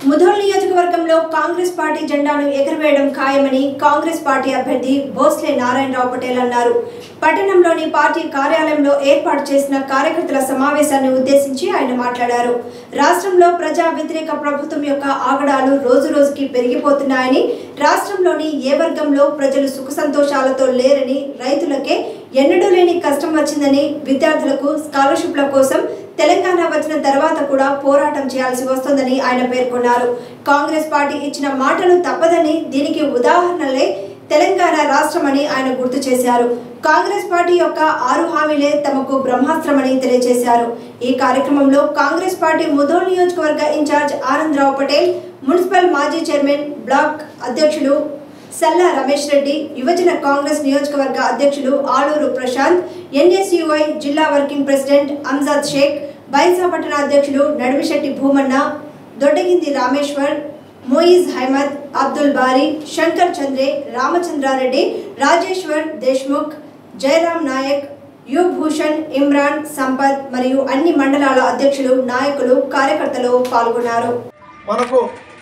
ముధోల్ నియోజకవర్గంలో కాంగ్రెస్ పార్టీ జెండాను ఎగురవేయడం ఖాయమని కాంగ్రెస్ పార్టీ అభ్యర్థి భోస్లే నారాయణరావు పటేల్ అన్నారు పట్టణంలోని పార్టీ కార్యాలయంలో ఏర్పాటు చేసిన కార్యకర్తల సమావేశాన్ని ఉద్దేశించి ఆయన మాట్లాడారు రాష్ట్రంలో ప్రజా వ్యతిరేక ప్రభుత్వం యొక్క ఆగడాలు రోజు రోజుకి పెరిగిపోతున్నాయని రాష్ట్రంలోని ఏ వర్గంలో ప్రజలు సుఖ సంతోషాలతో లేరని రైతులకే ఎన్నడూ లేని కష్టం వచ్చిందని విద్యార్థులకు స్కాలర్షిప్ల కోసం తెలంగాణ వచ్చిన తర్వాత కూడా పోరాటం చేయాల్సి వస్తుందని ఆయన పేర్కొన్నారు కాంగ్రెస్ పార్టీ ఇచ్చిన మాటలు తప్పదని దీనికి ఉదాహరణలే తెలంగాణ రాష్ట్రమని ఆయన గుర్తు చేశారు కాంగ్రెస్ పార్టీ యొక్క ఆరు హామీలే తమకు బ్రహ్మాస్త్రమని తెలియజేశారు ఈ కార్యక్రమంలో కాంగ్రెస్ పార్టీ ముధోల్ నియోజకవర్గ ఇన్ఛార్జ్ ఆనందరావు పటేల్ మున్సిపల్ మాజీ చైర్మన్ బ్లాక్ అధ్యక్షులు సల్లా రమేష్ రెడ్డి యువజన కాంగ్రెస్ నియోజకవర్గ అధ్యక్షులు ఆలూరు ప్రశాంత్ ఎన్ఎస్యుఐ జిల్లా వర్కింగ్ ప్రెసిడెంట్ అంజాద్ షేక్ బైన్సా పట్టణ అధ్యక్షులు నడుమిశెట్టి భూమన్న దొడ్డగింది రామేశ్వర్ మోయిజ్ హైమద్ అబ్దుల్ బారీ శంకర్ చంద్రే రామచంద్రారెడ్డి రాజేశ్వర్ దేశ్ముఖ్ జయరాం నాయక్ యు భూషణ్ ఇమ్రాన్ సంపత్ మరియు అన్ని మండలాల అధ్యక్షులు నాయకులు కార్యకర్తలు పాల్గొన్నారు మనకు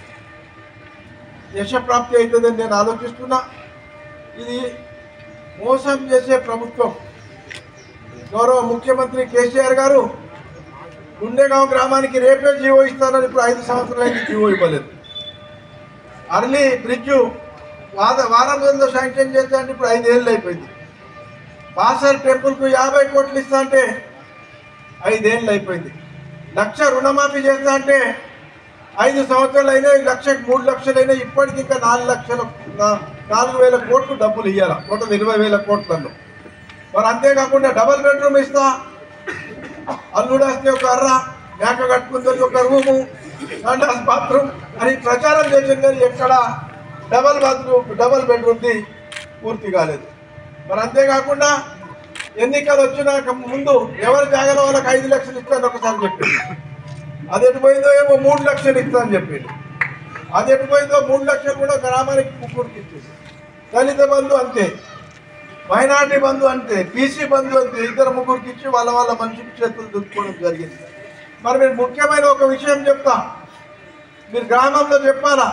యశప్రాప్తి అవుతుందని నేను ఆలోచిస్తున్నా ఇది మోసం చేసే ప్రభుత్వం గౌరవ ముఖ్యమంత్రి కేసీఆర్ గారు గుండెగాంవ్ గ్రామానికి రేపే జీవో ఇస్తానని ఇప్పుడు ఐదు సంవత్సరాలైంది జీవో ఇవ్వలేదు అర్లీ బ్రిడ్జ్ వాద వారం రోజుల్లో శాంక్షన్ చేస్తా అంటే ఇప్పుడు ఐదేళ్ళు అయిపోయింది బాసర్ టెంపుల్కు యాభై కోట్లు ఇస్తా అంటే ఐదేళ్ళు అయిపోయింది లక్ష రుణమాఫీ చేస్తా అంటే ఐదు సంవత్సరాలు అయినా లక్షకు మూడు లక్షలు అయినా ఇప్పటికి ఇంకా నాలుగు లక్షల నా- నాలుగు వేల కోట్లు డబ్బులు ఇవ్వాలి టోటల్ ఇరవై వేల కోట్లలో మరి అంతేకాకుండా డబల్ బెడ్రూమ్ ఇస్తా అల్లుడు వస్తే ఒక అర్ర మేక కట్టుకుందని ఒక రూము సండాస్ బాత్రూమ్ అని ప్రచారం చేసింది కానీ ఎక్కడ డబల్ బాత్రూమ్ డబల్ బెడ్రూమ్ది పూర్తి కాలేదు మరి అంతేకాకుండా ఎన్నికలు వచ్చినాక ముందు ఎవరి జాగాలో వాళ్ళకి ఐదు లక్షలు ఇస్తాను ఒకసారి చెప్పింది అది ఎటు పోయిందో ఏమో మూడు లక్షలు ఇస్తా అని చెప్పిండు అది ఎటు పోయిందో మూడు లక్షలు కూడా గ్రామానికి ముగ్గురికి ఇచ్చేసి దళిత బంధు అంతే మైనార్టీ బంధు అంతే బీసీ బంధు అంతే ఇద్దరు ముగ్గురికి ఇచ్చి వాళ్ళ వాళ్ళ మనిషికి చేతులు దుక్కుకోవడం జరిగింది మరి మీరు ముఖ్యమైన ఒక విషయం చెప్తా మీరు గ్రామంలో చెప్పాలా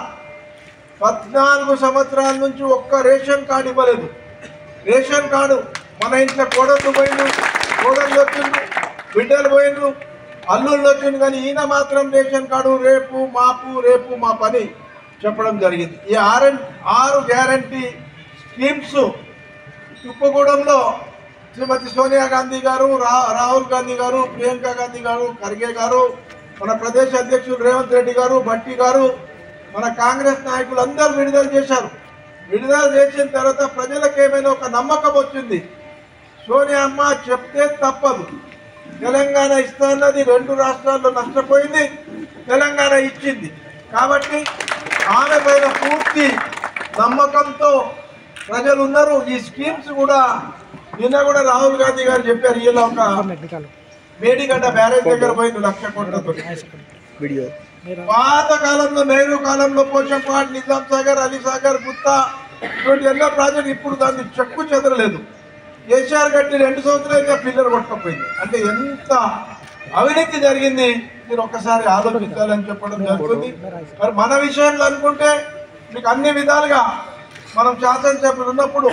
పద్నాలుగు సంవత్సరాల నుంచి ఒక్క రేషన్ కార్డు ఇవ్వలేదు రేషన్ కార్డు మన ఇంట్లో కోడళ్ళు పోయిండు కోడళ్ళు వచ్చిండు బిడ్డలు పోయిండ్రు అల్లుళ్ళు వచ్చిండు కానీ ఈయన మాత్రం రేషన్ కార్డు రేపు మాపు రేపు మా పని చెప్పడం జరిగింది ఈ ఆరు ఆరు గ్యారంటీ స్కీమ్స్ తుప్పగూడెంలో శ్రీమతి సోనియా గాంధీ గారు రా రాహుల్ గాంధీ గారు ప్రియాంక గాంధీ గారు ఖర్గే గారు మన ప్రదేశ్ అధ్యక్షులు రేవంత్ రెడ్డి గారు భట్టి గారు మన కాంగ్రెస్ నాయకులు అందరూ విడుదల చేశారు విడుదల చేసిన తర్వాత ప్రజలకు ఏమైనా ఒక నమ్మకం వచ్చింది సోనియా అమ్మ చెప్తే తప్పదు తెలంగాణ ఇస్తాన్నది రెండు రాష్ట్రాల్లో నష్టపోయింది తెలంగాణ ఇచ్చింది కాబట్టి ఆమె పైన పూర్తి నమ్మకంతో ప్రజలు ఉన్నారు ఈ స్కీమ్స్ కూడా నిన్న కూడా రాహుల్ గాంధీ గారు చెప్పారు ఇలా ఒక మేడిగడ్డ బ్యారేజ్ దగ్గర పోయింది లక్ష కోట్లతో వీడియో పాత కాలంలో నెహ్రూ కాలంలో పోషంపాడ్ నిజాం సాగర్ అలీ సాగర్ గుత్తా ఇటువంటి ఎన్నో ప్రాజెక్ట్ ఇప్పుడు దాన్ని చెక్కు చెదరలేదు కేసీఆర్ గట్టి రెండు సంవత్సరాలుగా పిల్లలు కొట్టకపోయింది అంటే ఎంత అవినీతి జరిగింది మీరు ఒక్కసారి ఆలోచించాలని చెప్పడం జరుగుతుంది మరి మన విషయంలో అనుకుంటే మీకు అన్ని విధాలుగా మనం శాసనసభ్యులు ఉన్నప్పుడు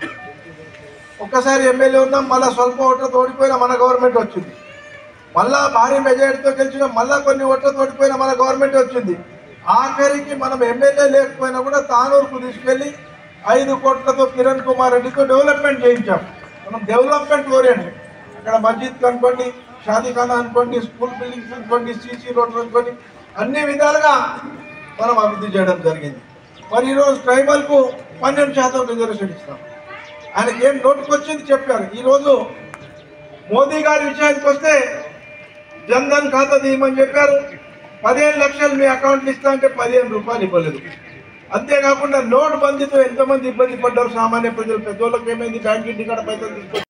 ఒక్కసారి ఎమ్మెల్యే ఉన్నాం మళ్ళీ స్వల్ప ఓట్లతో ఓడిపోయిన మన గవర్నమెంట్ వచ్చింది మళ్ళా భారీ మెజారిటీతో గెలిచిన మళ్ళా కొన్ని ఓట్లతో ఓడిపోయిన మన గవర్నమెంట్ వచ్చింది ఆఖరికి మనం ఎమ్మెల్యే లేకపోయినా కూడా తానూరుకు తీసుకెళ్లి ఐదు కోట్లతో కిరణ్ కుమార్ రెడ్డితో డెవలప్మెంట్ చేయించాం మనం డెవలప్మెంట్ ఓరియంట్ అక్కడ మస్జిద్ అనుకోండి షాదీఖానా అనుకోండి స్కూల్ బిల్డింగ్స్ అనుకోండి సీసీ రోడ్లు అనుకోండి అన్ని విధాలుగా మనం అభివృద్ధి చేయడం జరిగింది మరి ఈరోజు ట్రైబల్కు పన్నెండు శాతం రిజర్వేషన్ ఇస్తాం ఆయనకి ఏం నోటుకొచ్చింది చెప్పారు ఈరోజు మోదీ గారి విషయానికి వస్తే జన్ధన్ ఖాతా తీయమని చెప్పారు పదిహేను లక్షలు మీ అకౌంట్లు ఇస్తా అంటే పదిహేను రూపాయలు ఇవ్వలేదు అంతేకాకుండా నోట్ బందీతో ఎంతమంది ఇబ్బంది పడ్డారు సామాన్య ప్రజలు పెద్దోళ్ళకి ఏమైంది బ్యాంక్ ఇంటి కాడ పైసలు తీసుకొచ్చి